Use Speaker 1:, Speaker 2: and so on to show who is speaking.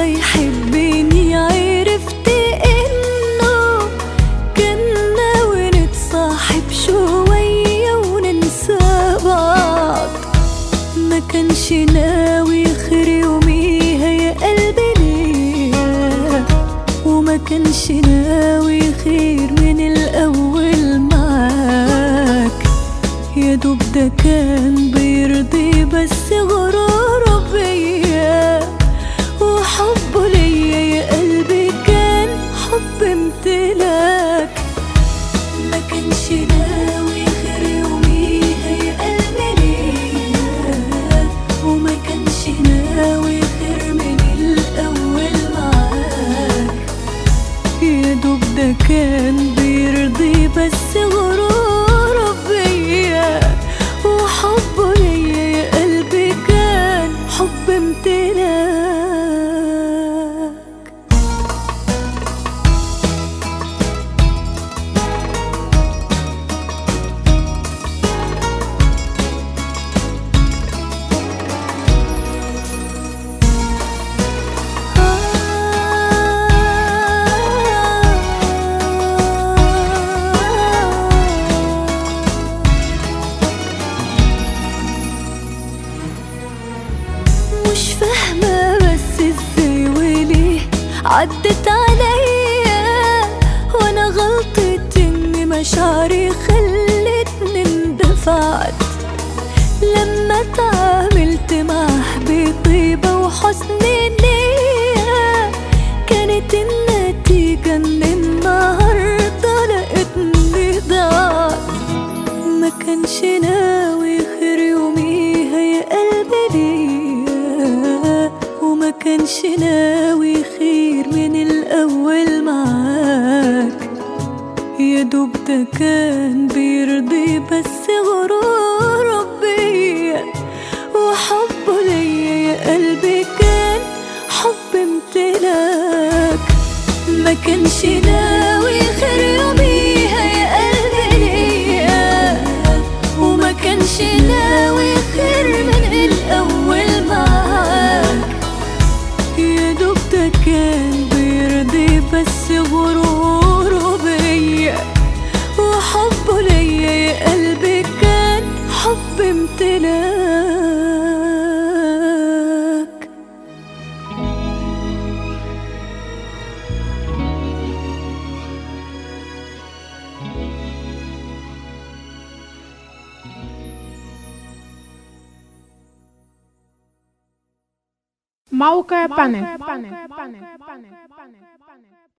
Speaker 1: هيحبني عرفت انه كان ناوي نتصاحب شوية وننسى بعض ما كانش ناوي خير يوميها يا قلبي ليا وما كانش ناوي خير من الأول معاك يا دوب ده كان بيرضي بس غروره بيا وحبه ليا يا قلبي كان حب امتلاك ما كانش ناوي خير يوميها يا قلبي ليا وما كانش ناوي خير من الأول معاك يا دوب ده كان بيرضي بس غروره بيا وحبه ليا يا قلبي كان حب امتلاك مش فاهمة بس ازاي وليه عدت عليا وانا غلطت ان مشاعري خلتني اندفعت لما تعاملت معاه بطيبة وحسن نية كانت النتيجة ان النهاردة لقيتني ضاعت ما كانش ناوي خير يوميها يا قلبي ليا وما كانش ناوي خير من الأول معاك يا دوب ده كان بيرضي بس غروره بيا وحبه ليا يا قلبي كان حب امتلاك ما كانش ناوي خير يوميها يا قلبي ليا وما كانش ناوي خير من الأول معاك يا دوب ده كان بيرضي بس غروره بيا وحبه ليا يا قلبي كان حب امتلاك
Speaker 2: موقع بانل